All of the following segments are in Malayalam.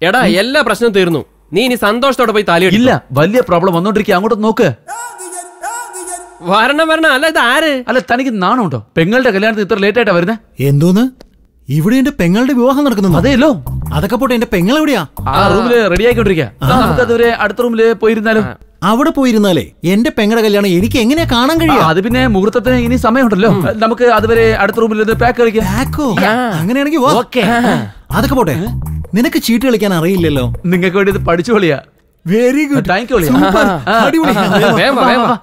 എടാ എല്ലാ പ്രശ്നവും തീർന്നു നീ ഇനി സന്തോഷത്തോടെ പോയി താലി ഇല്ല വലിയ പ്രോബ്ലം വന്നോണ്ടിരിക്കുക അങ്ങോട്ട് നോക്ക് വരണം വരണം അല്ല ഇത് ആര് അല്ല തനിക്ക് നാണമുണ്ടോ പെങ്ങളുടെ കല്യാണത്തിന് ഇത്ര ലേറ്റ് ആയിട്ടാ വരുന്നത് എന്തോന്ന് ഇവിടെ എന്റെ പെങ്ങളുടെ വിവാഹം നടക്കുന്നു അതെയല്ലോ അതൊക്കെ പോട്ടെ എന്റെ പെങ്ങൾ എവിടെയാ ആ റൂമില് റെഡി ആയിക്കൊണ്ടിരിക്കുക നമുക്ക് അതുവരെ അടുത്ത റൂമില് പോയിരുന്നാലും അവിടെ പോയിരുന്നാലേ എന്റെ പെങ്ങളുടെ കല്യാണം എനിക്ക് എങ്ങനെയാ കാണാൻ കഴിയാ അത് പിന്നെ മുഹൂർത്തത്തിന് ഇനി സമയമുണ്ടല്ലോ നമുക്ക് അതുവരെ അടുത്ത റൂമിൽ പാക്ക് കളിക്കാം ബാക്കോ അങ്ങനെയാണെങ്കിൽ വാ. ഓക്കേ. അതൊക്കെ പോട്ടെ നിനക്ക് ചീട്ട് കളിക്കാൻ അറിയില്ലല്ലോ നിങ്ങൾക്ക് വേണ്ടി ഇത് പഠിച്ചു കളിയാ very good thank you Super. അടിപൊളി. വേഗം വാ, വേഗം വാ.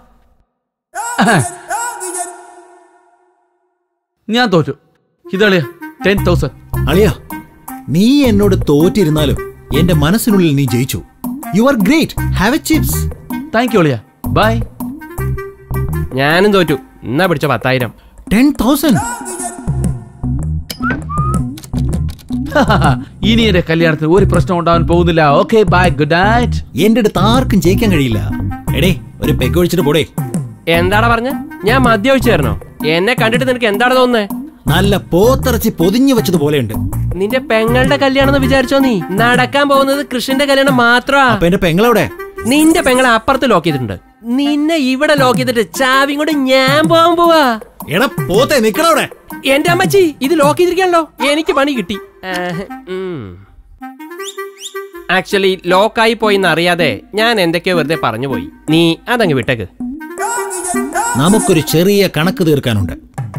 ഞാൻ തോറ്റു ഇതളിയ ടെൻ തൗസൻഡ് അളിയാ നീ എന്നോട് തോറ്റിരുന്നാലും എന്റെ മനസ്സിനുള്ളിൽ നീ ജയിച്ചു you are great have a chips thank you അളിയ ബൈ ഞാനും തോറ്റു എന്നാ പിടിച്ച പത്തായിരം ടെൻ തൗസൻഡ് ഇനി എന്റെ കല്യാണത്തിന് ഒരു പ്രശ്നം ഉണ്ടാവാൻ പോകുന്നില്ല ഓക്കെ ബൈ ഗുഡ് നൈറ്റ് എന്റെ അടുത്ത് ആർക്കും ജയിക്കാൻ കഴിയില്ല എടേ ഒരു പെഗ് ഒഴിച്ചിട്ട് പോടേ എന്താടാ പറഞ്ഞ ഞാൻ മദ്യം ഒഴിച്ചു തരണോ എന്നെ കണ്ടിട്ട് നിനക്ക് എന്താണ് തോന്നുന്നേ നല്ല പോത്തിറച്ചി പൊതിഞ്ഞു വെച്ചതുപോലെയുണ്ട് നിന്റെ പെങ്ങളുടെ കല്യാണം എന്ന് വിചാരിച്ചോ നീ നടക്കാൻ പോകുന്നത് കൃഷ്ണന്റെ കല്യാണം മാത്രമാ അപ്പൊ എന്റെ പെങ്ങളെവിടെ നിന്റെ പെങ്ങളെ അപ്പുറത്ത് ലോക്ക് ചെയ്തിട്ടുണ്ട് നിന്നെ ഇവിടെ ലോക്ക് ചെയ്തിട്ട് ചാവിയും കൊണ്ട് ഞാൻ പോകാൻ പോവാ എടാ പോത്തെ നിക്കണവിടെ എന്റെ അമ്മച്ചി ഇത് ലോക്ക് ചെയ്തിരിക്കാണല്ലോ എനിക്ക് പണി കിട്ടി ആക്ച്വലി ലോക്കായി പോയിന്ന് അറിയാതെ ഞാൻ എന്തൊക്കെയോ വെറുതെ പറഞ്ഞു പോയി നീ അതങ്ങ് വിട്ടേക്ക് നമുക്കൊരു ചെറിയ കണക്ക് തീർക്കാനുണ്ട്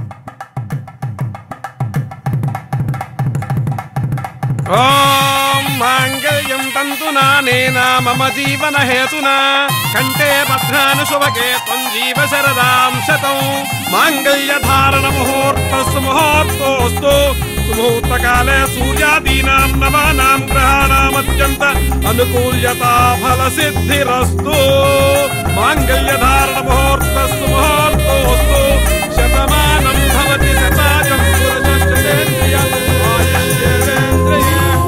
ॐ माङ्गल्यं तन्तुनानेन मम जीवनहेतुना कण्ठे भद्रानुशुभगे त्वं जीव शरदां शतौ माङ्गल्यधारणमुहूर्तस्तु मुहूर्तोऽस्तु सुमुहूर्तकाले सूर्यादीनां नवानां ग्रहाणामत्यन्त अनुकूल्यता फलसिद्धिरस्तु माङ्गल्यधारणमुहूर्तस्तु मुहूर्तोऽस्तु शतमानं भवति शतायं पुरुषश्चेन्द्रिय आयुष्येन्द्रिय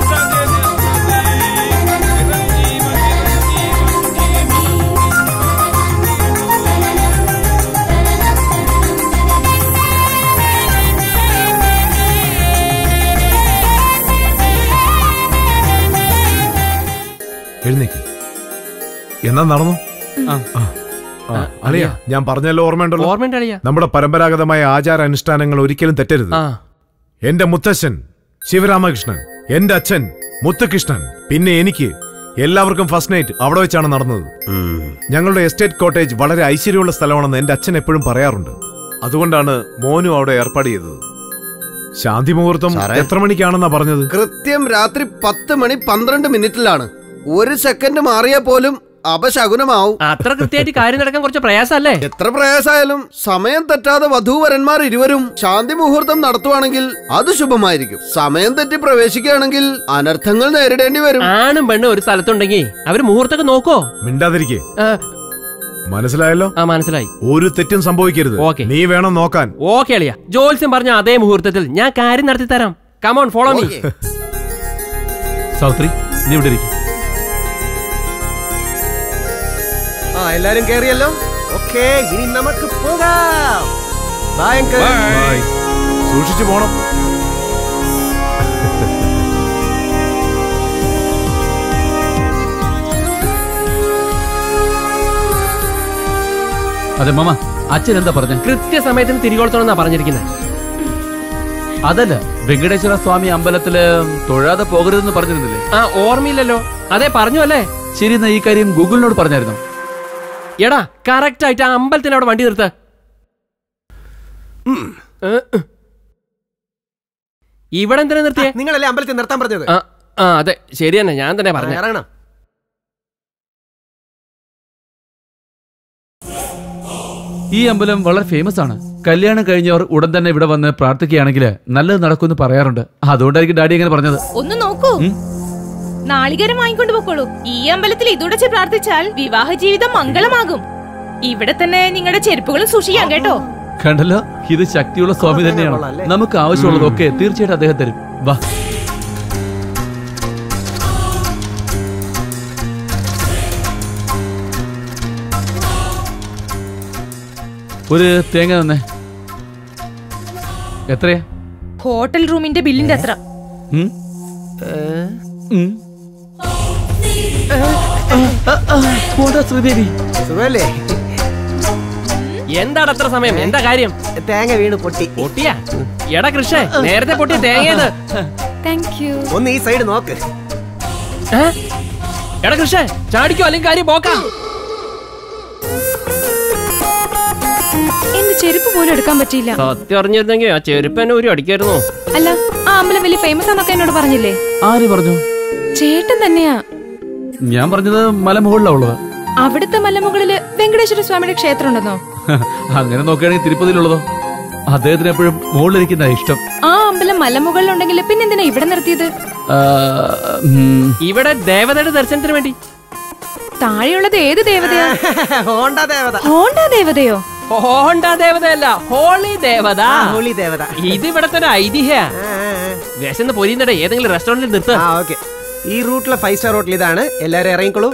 എഴുന്നേക്ക് എന്നാ നടന്നു ആ, ആ, അളിയ ഞാൻ പറഞ്ഞല്ലോ ഓർമ്മയുണ്ടല്ലോ ഓർമ്മയുണ്ട് അളിയാ നമ്മുടെ പരമ്പരാഗതമായ ആചാര അനുഷ്ഠാനങ്ങൾ ഒരിക്കലും തെറ്റരുത് ആ എന്റെ മുത്തശ്ശൻ ശിവരാമകൃഷ്ണൻ എന്റെ അച്ഛൻ മുത്തുകൃഷ്ണൻ പിന്നെ എനിക്ക് എല്ലാവർക്കും ഫസ്റ്റ് നൈറ്റ് അവിടെ വെച്ചാണ് നടന്നത് ഞങ്ങളുടെ എസ്റ്റേറ്റ് കോട്ടേജ് വളരെ ഐശ്വര്യമുള്ള സ്ഥലമാണെന്ന് എന്റെ അച്ഛൻ എപ്പോഴും പറയാറുണ്ട് അതുകൊണ്ടാണ് മോനും അവിടെ ഏർപ്പാട് ചെയ്തത് ശാന്തി മുഹൂർത്തം സാറേ. എത്ര മണിക്കാണെന്നാ പറഞ്ഞത് കൃത്യം രാത്രി പത്ത് മണി പന്ത്രണ്ട് മിനിറ്റിലാണ് ഒരു സെക്കൻഡ് മാറിയാൽ പോലും അപശകുനമാവും അത്ര കൃത്യമായിട്ട് കാര്യം നടക്കാൻ കുറച്ച് പ്രയാസമല്ലേ എത്ര പ്രയാസായാലും സമയം തെറ്റാതെ വധൂവരന്മാർ ഇരുവരും ശാന്തി മുഹൂർത്തം നടത്തുവാണെങ്കിൽ അത് ശുഭമായിരിക്കും സമയം തെറ്റി പ്രവേശിക്കുകയാണെങ്കിൽ അനർത്ഥങ്ങൾ നേരിടേണ്ടി വരും ആണും പെണ്ണും ഒരു സ്ഥലത്തുണ്ടെങ്കിൽ അവര് മുഹൂർത്തൊക്കെ നോക്കോ മിണ്ടാതിരിക്കേ ആ, മനസ്സിലായല്ലോ ആ മനസ്സിലായി ഒരു തെറ്റും സംഭവിക്കരുത് ഓക്കേ. നീ വേണം നോക്കാൻ ഓക്കെ അളിയ ജോത്സ്യം പറഞ്ഞ അതേ മുഹൂർത്തത്തിൽ ഞാൻ കാര്യം നടത്തി തരാം come on follow me okay. Savitri നീ ഇവിടെ ഇരിക്കും ആ എല്ലാരും കേറിയല്ലോ ഓക്കേ ഇനി നമുക്ക് പോകാം ബൈ അങ്കിൾ ബൈ. സൂക്ഷിച്ചു പോണം അതെ മാമ അച്ഛൻ എന്താ പറഞ്ഞ കൃത്യസമയത്തിന് തിരികൊളുത്തണമെന്നാ പറഞ്ഞിരിക്കുന്നത് അതല്ല വെങ്കടേശ്വര സ്വാമി അമ്പലത്തില് തൊഴാതെ പോകരുതെന്ന് പറഞ്ഞിരുന്നില്ലേ ആ ഓർമ്മയില്ലല്ലോ അതെ പറഞ്ഞു അല്ലേ ശരി എന്നാ ഈ കാര്യം ഗൂഗിളിനോട് പറഞ്ഞായിരുന്നു എടാ കറക്റ്റ് ആയിട്ട് ആ അമ്പലത്തിന് അവിടെ വണ്ടി നിർത്ത ഇവിടെ എന്തിനാ നിർത്തിയേ നിങ്ങളല്ലേ അമ്പലത്തിൽ നിർത്താൻ പറഞ്ഞത് ആ ആ അതെ ശരി തന്നെ ഞാൻ തന്നെ പറഞ്ഞു ഇറങ്ങണം ഈ അമ്പലം വളരെ ഫേമസ് ആണ് കല്യാണം കഴിഞ്ഞവർ ഉടൻ തന്നെ ഇവിടെ വന്ന് പ്രാർത്ഥിക്കുകയാണെങ്കിൽ നല്ലത് നടക്കുമെന്ന് പറയാറുണ്ട് അതുകൊണ്ടായിരിക്കും ഡാഡി അങ്ങനെ പറഞ്ഞത് ഒന്ന് നോക്കൂ നാളികേരം വാങ്ങിക്കൊണ്ട് പോക്കോളൂ ഈ അമ്പലത്തിൽ ഇതുടച്ച് പ്രാർത്ഥിച്ചാൽ വിവാഹ ജീവിതം മംഗളമാകും ഇവിടെ തന്നെ നിങ്ങളുടെ ചെരുപ്പുകളും സൂക്ഷിക്കാം കേട്ടോ കണ്ടല്ലോ ഇത് ശക്തിയുള്ള സ്വാമി തന്നെയാണ് നമുക്ക് ആവശ്യമുള്ളതൊക്കെ തീർച്ചയായിട്ടും അദ്ദേഹം തരും വാ ഒരു തേങ്ങ തന്നെ എത്രയാ ഹോട്ടൽ റൂമിന്റെ ബില്ലിന്റെ അത്ര ഉം? ഉം. പോടാ ശ്രീദേവി സുഖല്ലേ എന്താണ് അത്ര സമയം എന്താ കാര്യം തേങ്ങ വീണ് പൊട്ടി പൊട്ടിയാ എടാ കൃഷേ നേരത്തെ പൊട്ടിയ തേങ്ങയത് താങ്ക് യു ഒന്ന് ഈ സൈഡ് നോക്ക് ഏ? എടാ കൃഷേ ചാടിക്കോ അല്ലെങ്കിൽ കാര്യം പോക്കാം എന്റെ ചെരുപ്പ് പോലും എടുക്കാൻ പറ്റിയില്ല സത്യം അറിഞ്ഞിരുന്നെങ്കിൽ ആ ചെരുപ്പ് എന്നെ ഒരു അടിക്കായിരുന്നു അല്ല ആ അമ്പലം വലിയ ഫേമസ് ആണെന്നൊക്കെ എന്നോട് പറഞ്ഞില്ലേ ആര് പറഞ്ഞു ചേട്ടൻ തന്നെയാ ഞാൻ പറഞ്ഞത് മലമുകളിലാ ഉള്ളത് അവിടുത്തെ മലമുകളില് വെങ്കടേശ്വര സ്വാമിയുടെ ക്ഷേത്രം ഉണ്ടെന്നോ അങ്ങനെ നോക്കുകയാണെങ്കിൽ തിരുപ്പതിയിലുള്ളതോ അദ്ദേഹത്തിന് എപ്പോഴും മുകളിലിരിക്കുന്ന ഇഷ്ടം ആ അമ്പലം മലമുകളിലുണ്ടെങ്കിൽ പിന്നെന്തിനാ ഇവിടെ നിർത്തിയത് ആ, ഉം, ഇവിടെ ദേവതയുടെ ദർശനത്തിന് വേണ്ടി താഴെയുള്ളത് ഏത് ദേവതയാ ഹോണ്ട ദേവത ഹോണ്ട ദേവതയോ ഹോണ്ട ദേവതയല്ല ഹോളി ദേവത ആ, ഹോളി ദേവത ഇത് ഇവിടത്തെ ഒരു ഐതിഹ്യ ആ, ആ, ആ. വിശന്ന് പൊരിയുന്നിടെ ഏതെങ്കിലും റെസ്റ്റോറന്റിൽ നിർത്ത ആ ഓക്കെ ഈ റൂട്ടിലെ ഫൈവ് സ്റ്റാർ ഹോട്ടൽ ഇതാണ് എല്ലാരും ഇറങ്ങിക്കോളൂ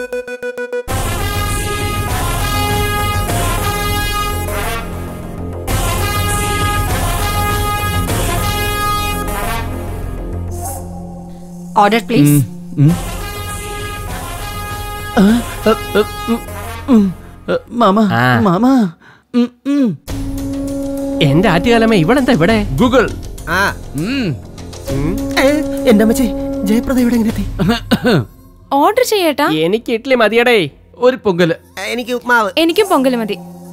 ഓർഡർ പ്ലീസ് ഉം. ആ, ആ, ആ, ഉം, ഉം. ആ, മാമ ആ. മാമ ഉം, ഉം. എന്റെ ആറ്റുകാലമേ ഇവളെന്താ ഇവിടെ ഗൂഗിൾ ആ ഉം. എന്റെ അമ്മച്ചി ജയപ്രദ ഇവിടെ എങ്ങനെ എത്തി ഓർഡർ ചെയ്യേട്ടാ എനിക്ക് ഇഡ്ലി മതിയടേ ഒരു പൊങ്കല് ആ, എനിക്ക് ഉപ്മാവ് എനിക്കും പൊങ്കൽ മതി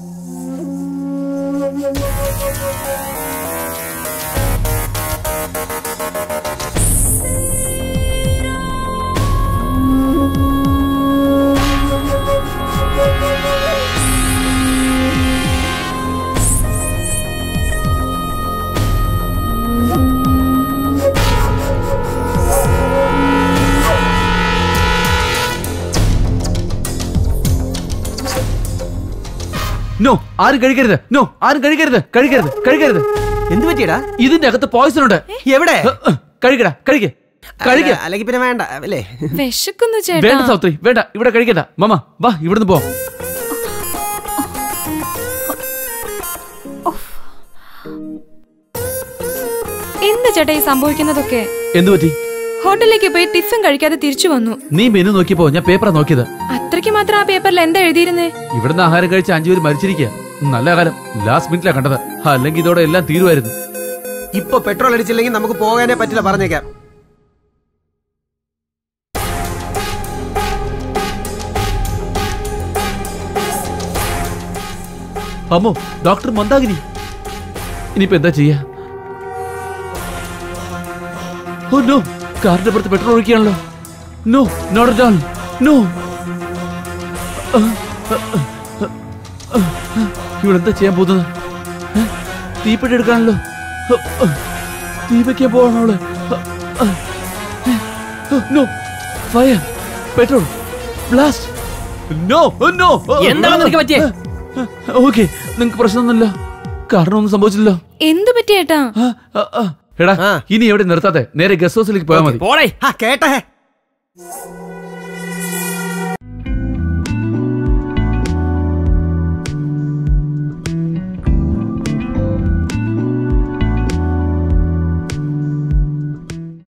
നോ ആരും കഴിക്കരുത് നോ ആരും കഴിക്കരുത് കഴിക്കരുത് കഴിക്കരുത് എന്ത് പറ്റിയടാ ഇതിന്റെ അകത്ത് പോയിസൺ ഉണ്ട് എവിടെ ഹ, ഹ, കഴിക്കടാ കഴിക്ക കഴിക്ക അല്ല, അല്ലെങ്കിൽ പിന്നെ വേണ്ട അല്ലേ വിശക്കുന്നു വേണ്ട ചേട്ടാ സൗത്രി വേണ്ട ഇവിടെ കഴിക്കണ്ട മാമ വാ ഇവിടുന്ന് പോ എന്താ ചേട്ടാ ഈ സംഭവിക്കുന്നതൊക്കെ എന്തു പറ്റി ഹോട്ടലിലേക്ക് പോയി ടിഫിൻ കഴിക്കാതെ തിരിച്ചു വന്നു നീ മെനു നോക്കിയപ്പോ ഞാൻ പേപ്പറാ നോക്കിയത് അത്രയ്ക്ക് മാത്രം ആ പേപ്പറിൽ എന്താ എഴുതിയിരുന്നേ ഇവിടുന്ന് ആഹാരം കഴിച്ച് അഞ്ചുപേര് മരിച്ചിരിക്കുക നല്ല കാലം ലാസ്റ്റ് മിനിറ്റിലാ കണ്ടത് അല്ലെങ്കിൽ ഇതോടെ എല്ലാം തീരുമായിരുന്നു ഇപ്പൊ പെട്രോൾ അടിച്ചില്ലെങ്കിൽ നമുക്ക് പോകാനേ പറ്റില്ല പറഞ്ഞേക്കാം അമ്മോ ഡോക്ടർ മന്ദാകിനി ഇനിയിപ്പോ എന്താ ചെയ്യാ ഓ നോ കാറിന്റെ പുറത്ത് പെട്രോൾ ഒഴിക്കുകയാണല്ലോ no not at all no ഇവളെന്താ ചെയ്യാൻ പോകുന്നത് ഏ? തീപ്പെട്ടി എടുക്കാണല്ലോ ഹ, ഹ. തീ വയ്ക്കാൻ പോവാണോ അവള് no fire petrol blast no no എന്താണ് നിനക്ക് പറ്റിയേ? ഓക്കെ നിങ്ങക്ക് പ്രശ്നമൊന്നുമില്ല കാരണമൊന്നും സംഭവിച്ചില്ലല്ലോ എന്തു പറ്റിയേട്ടാ ആ, ആ, ആ. എടാ ആ. ഇനി എവിടെ നിർത്താതെ നേരെ ഗസ്റ്റ് ഹൗസിലേക്ക് പോയാൽ മതി പോടേ ആ കേട്ടേ